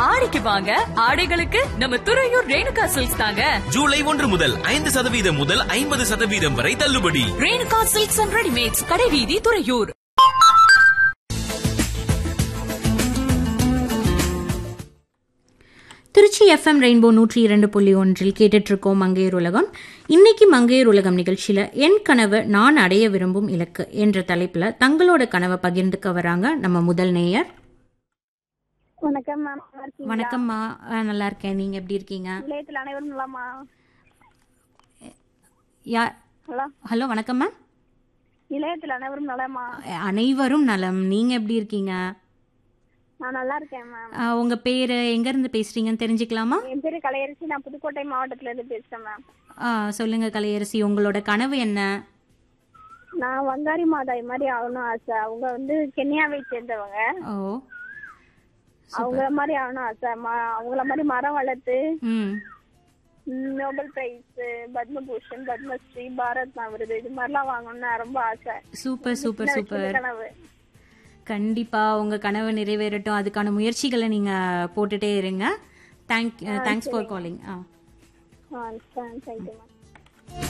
ஆடிக்கு வாங்க ஆடைகளுக்கு நம்ம துறையூர் ரேணுகா சில்க்ஸ் தாங்க ஜூலை ஒன்று முதல் ஐந்து சதவீதம் முதல் ஐம்பது சதவீதம் வரை தள்ளுபடி ரேணுகா சில்க்ஸ் அண்ட் ரெடிமேட்ஸ் கடைவீதி துறையூர் திருச்சி எஃப்எம் ரெயின்போ நூற்றி இரண்டு புள்ளி ஒன்றில் கேட்டுட்டு இருக்கோம் மங்கையர் உலகம் இன்னைக்கு மங்கையர் உலகம் நிகழ்ச்சியில என் கனவு நான் அடைய விரும்பும் இலக்கு என்ற தலைப்புல தங்களோட கனவை பகிர்ந்துக்க வராங்க நம்ம முதல் நேயர் வணக்கம் மேம் நல்லா இருக்கீங்களா? வணக்கம்மா அஹ், நல்லா இருக்கேன் நீங்க எப்படி இருக்கீங்க நிலையத்தில் அனைவரும் நலமா யா ஹலோ ஹலோ வணக்கம் மேம் நிலையத்தில் அனைவரும் நலமா அனைவரும் நலம் நீங்க எப்படி இருக்கீங்க நான் நல்லா இருக்கேன் மேம் அஹ், உங்க பேரு எங்க இருந்து பேசுறீங்கன்னு தெரிஞ்சுக்கலாமா என் பேரு கலையரசி நான் புதுக்கோட்டை மாவட்டத்துல இருந்து பேசுறேன் மேம் அஹ், சொல்லுங்க கலையரசி உங்களோட கனவு என்ன நான் வங்காரி மாதாய் மாதிரி ஆகணும் ஆசை அவங்க வந்து கென்யாவை சேர்ந்தவங்க ஓ அவங்கள மாதிரி ஆகணும் ஆசை ம- அவங்கள மாதிரி மரம் வளர்த்து ம் ம், நோபல் பிரைஸ் பத்மபூஷன் பத்மஸ்ரீ பாரத் விருது இது மாதிரிலாம் வாங்கணும்னு நான் ரொம்ப ஆசை சூப்பர் சூப்பர் சின்ன வயசுல சூப்பர் கனவு கண்டிப்பா உங்க கனவு நிறைவேறட்டும் அதுக்கான முயற்சிகளை நீங்க போட்டுட்டே இருங்க தேங்க் தேங்க்ஸ் ஃபார் காலிங் ஆ ஆ தேங்க்யூ மேம்